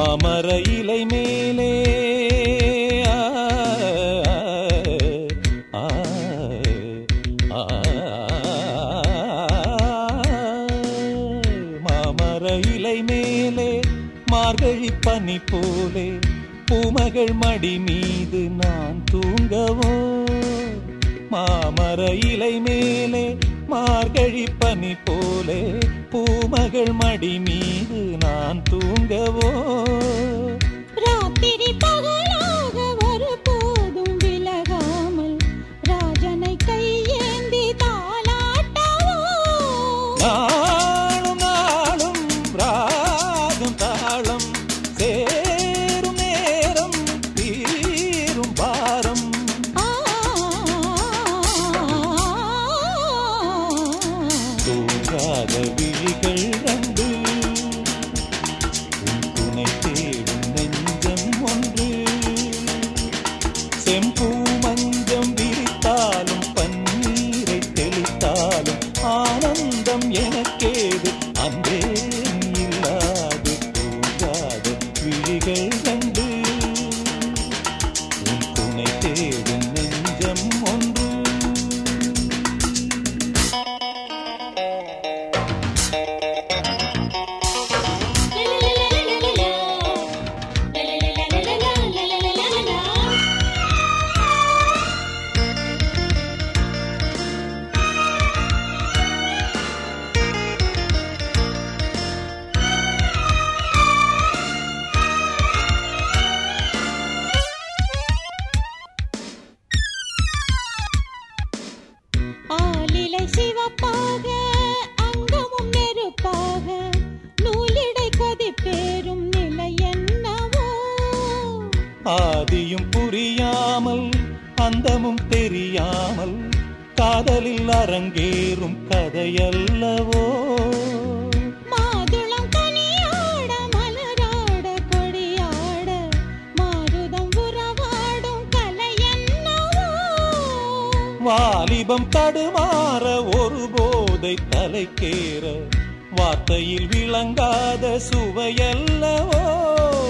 மாமர இலை மேலே ஆ, ஆ, ஆ, மாமர இலை மேலே மார்கழி பனி போலே பூமகள் மடி மீது நான் தூங்கவோ மாமர இலை மேலே மார்கழி பனி போலே பூமகள் மடி மீது நான் தூங்கவோ ராத்திரி பகலாக ஒரு போதும் விலகாமல் ராஜனை கையேந்தி தாலாட்டவோ நாளும் நாளும் ராகம் தாளம் சேரும் நேரம் தீரும் பாரம் ஆ தூங்காத விழிகள் ரெண்டு உன் துணை தேடும் நெஞ்சம் ஒன்று செம்பூ மஞ்சம் விரித்தாலும் பன்னீரை தெளித்தாலும் ஆனந்தம் எனக்கேது அன்பே நீ இல்லாது தூங்காத விழிகள் ரெண்டு உன் துணை தேடும் நெஞ்சம் ஒன்று ஆலிலை சிவப்பாக அங்கமும் நெருப்பாக நூலிடை கொதிப்பேறும் நிலை என்னவோ ஆதியும் புரியாமல் அந்தமும் தெரியாமல் காதலில் அரங்கேறும் கதையல்லவோ மாதுளம் கனியாட மலராட கொடியாட மாருதம் உறவாடும் கலை என்னவோ வாலிபம் தடுமாற ஒரு போதை தலைக்கேற வார்த்தையில் விளங்காத சுவையல்லவோ